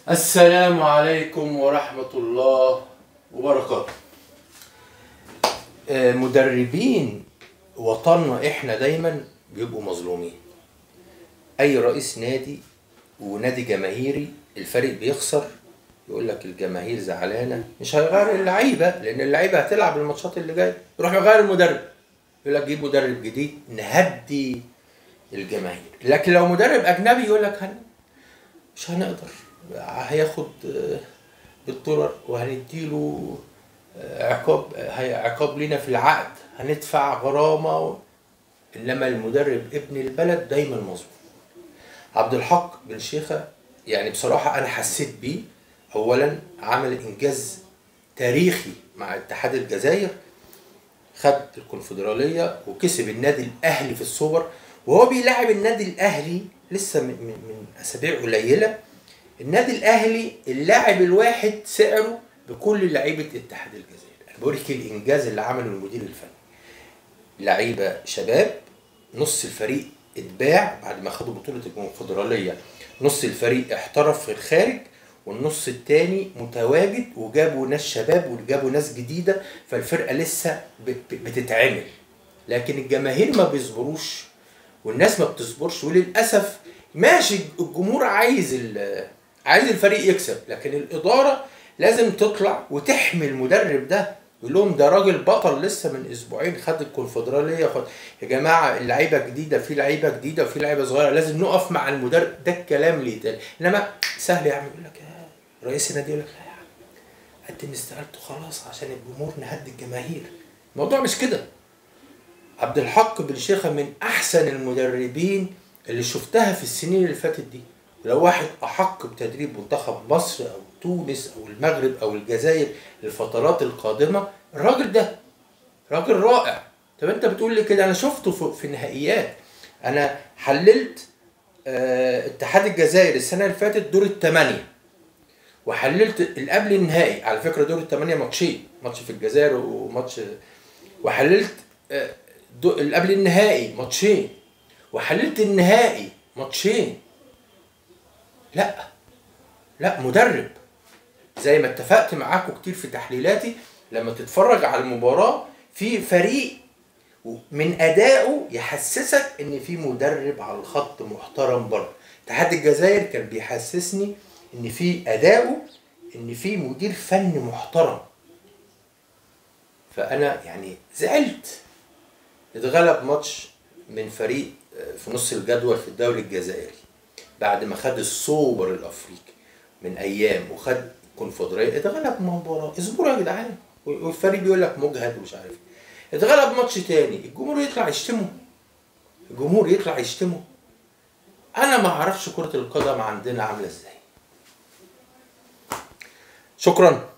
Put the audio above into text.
السلام عليكم ورحمة الله وبركاته آه، مدربين وطننا احنا دايما بيبقوا مظلومين اي رئيس نادي ونادي جماهيري الفريق بيخسر يقول لك الجماهير زعلانه مش هيغير اللعيبه لان اللعيبه هتلعب الماتشات اللي جايه يروح يغير المدرب يقول لك جيب مدرب جديد نهدي الجماهير لكن لو مدرب اجنبي يقول لك هن... مش هنقدر هياخد آه، بالدولار وهنديله آه، عقاب هي عقاب لينا في العقد هندفع غرامه و... انما المدرب ابن البلد دايما مظلوم عبد الحق بن شيخه يعني بصراحه انا حسيت بيه اولا عمل انجاز تاريخي مع اتحاد الجزائر خد الكونفدراليه وكسب النادي الاهلي في السوبر وهو بيلاعب النادي الاهلي لسه من, من, من اسابيع قليله النادي الاهلي اللاعب الواحد سعره بكل لعيبه اتحاد الجزائر انا بوريك الانجاز اللي عمله المدير الفني لعيبه شباب نص الفريق اتباع بعد ما خدوا بطوله الكونفدراليه نص الفريق احترف في الخارج والنص التاني متواجد وجابوا ناس شباب وجابوا ناس جديده فالفرقه لسه ب- ب- بتتعمل لكن الجماهير ما بيصبروش والناس ما بتصبرش وللاسف ماشي الجمهور عايز ال- عايز الفريق يكسب لكن الاداره لازم تطلع وتحمي المدرب ده يقول لهم ده راجل بطل لسه من اسبوعين خد الكونفدراليه خد يا جماعه اللعيبه جديده في لعيبه جديده وفي لعيبه صغيره لازم نقف مع المدرب ده الكلام اللي يتقال انما سهل يا عم يقول لك يا رئيس النادي يقول لك لا يا عم قدم استقالته خلاص عشان الجمهور نهدي الجماهير الموضوع مش كده عبد الحق بن شيخه من احسن المدربين اللي شفتها في السنين اللي فاتت دي لو واحد احق بتدريب منتخب مصر او تونس او المغرب او الجزائر الفترات القادمه الراجل ده راجل رائع طب انت بتقول لي كده انا شفته في, في النهائيات انا حللت آه اتحاد الجزائر السنه اللي فاتت دور الثمانيه وحللت اللي قبل النهائي على فكره دور الثمانيه ماتشين ماتش في الجزائر وماتش وحللت آه، دو- اللي قبل النهائي ماتشين وحللت النهائي ماتشين لا لا مدرب زي ما اتفقت معاكم كتير في تحليلاتي لما تتفرج على المباراة في فريق من أدائه يحسسك إن في مدرب على الخط محترم برضه اتحاد الجزائر كان بيحسسني إن في أدائه إن في مدير فني محترم فأنا يعني زعلت اتغلب ماتش من فريق آه، في نص الجدول في الدوري الجزائري بعد ما خد السوبر الافريقي من ايام وخد الكونفدراليه اتغلب مباراه اصبروا يا جدعان والفريق بيقول لك مجهد ومش عارف ايه اتغلب ماتش تاني الجمهور يطلع يشتمه الجمهور يطلع يشتمه انا ما اعرفش كره القدم عندنا عامله ازاي شكرا